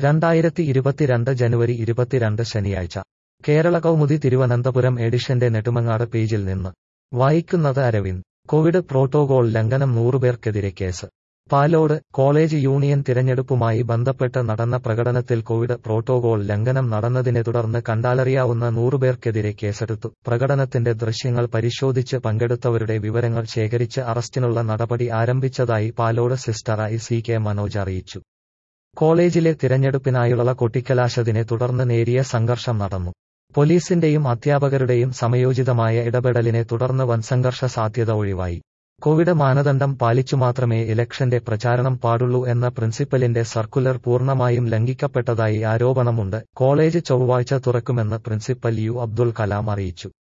രണ്ടായിരത്തി ഇരുപത്തിരണ്ട് ജനുവരി ഇരുപത്തിരണ്ട് ശനിയാഴ്ച കേരള കൗമുദി തിരുവനന്തപുരം എഡിഷന്റെ നെടുമങ്ങാട് പേജിൽ നിന്ന് വായിക്കുന്നത് അരവിന്ദ് കോവിഡ് പ്രോട്ടോകോൾ ലംഘനം നൂറുപേർക്കെതിരെ കേസ് പാലോട് കോളേജ് യൂണിയൻ തിരഞ്ഞെടുപ്പുമായി ബന്ധപ്പെട്ട് നടന്ന പ്രകടനത്തിൽ കോവിഡ് പ്രോട്ടോകോൾ ലംഘനം നടന്നതിനെ തുടർന്ന് കണ്ടാലറിയാവുന്ന നൂറുപേർക്കെതിരെ കേസെടുത്തു പ്രകടനത്തിന്റെ ദൃശ്യങ്ങൾ പരിശോധിച്ച് പങ്കെടുത്തവരുടെ വിവരങ്ങൾ ശേഖരിച്ച് അറസ്റ്റിനുള്ള നടപടി ആരംഭിച്ചതായി പാലോട് സിസ്റ്റർ ഐ സി കെ മനോജ് അറിയിച്ചു കോളേജിലെ തിരഞ്ഞെടുപ്പിനായുള്ള കൊട്ടിക്കലാശതിനെ തുടർന്ന് നേരിയ സംഘർഷം നടന്നു പോലീസിന്റെയും അധ്യാപകരുടെയും സമയോചിതമായ ഇടപെടലിനെ തുടർന്ന് വൻ സംഘർഷ സാധ്യത ഒഴിവായി കോവിഡ് മാനദണ്ഡം പാലിച്ചു മാത്രമേ ഇലക്ഷന്റെ പ്രചാരണം പാടുള്ളൂ എന്ന പ്രിൻസിപ്പലിന്റെ സർക്കുലർ പൂർണ്ണമായും ലംഘിക്കപ്പെട്ടതായി ആരോപണമുണ്ട് കോളേജ് ചൊവ്വാഴ്ച തുറക്കുമെന്ന് പ്രിൻസിപ്പൽ യു അബ്ദുൽ കലാം അറിയിച്ചു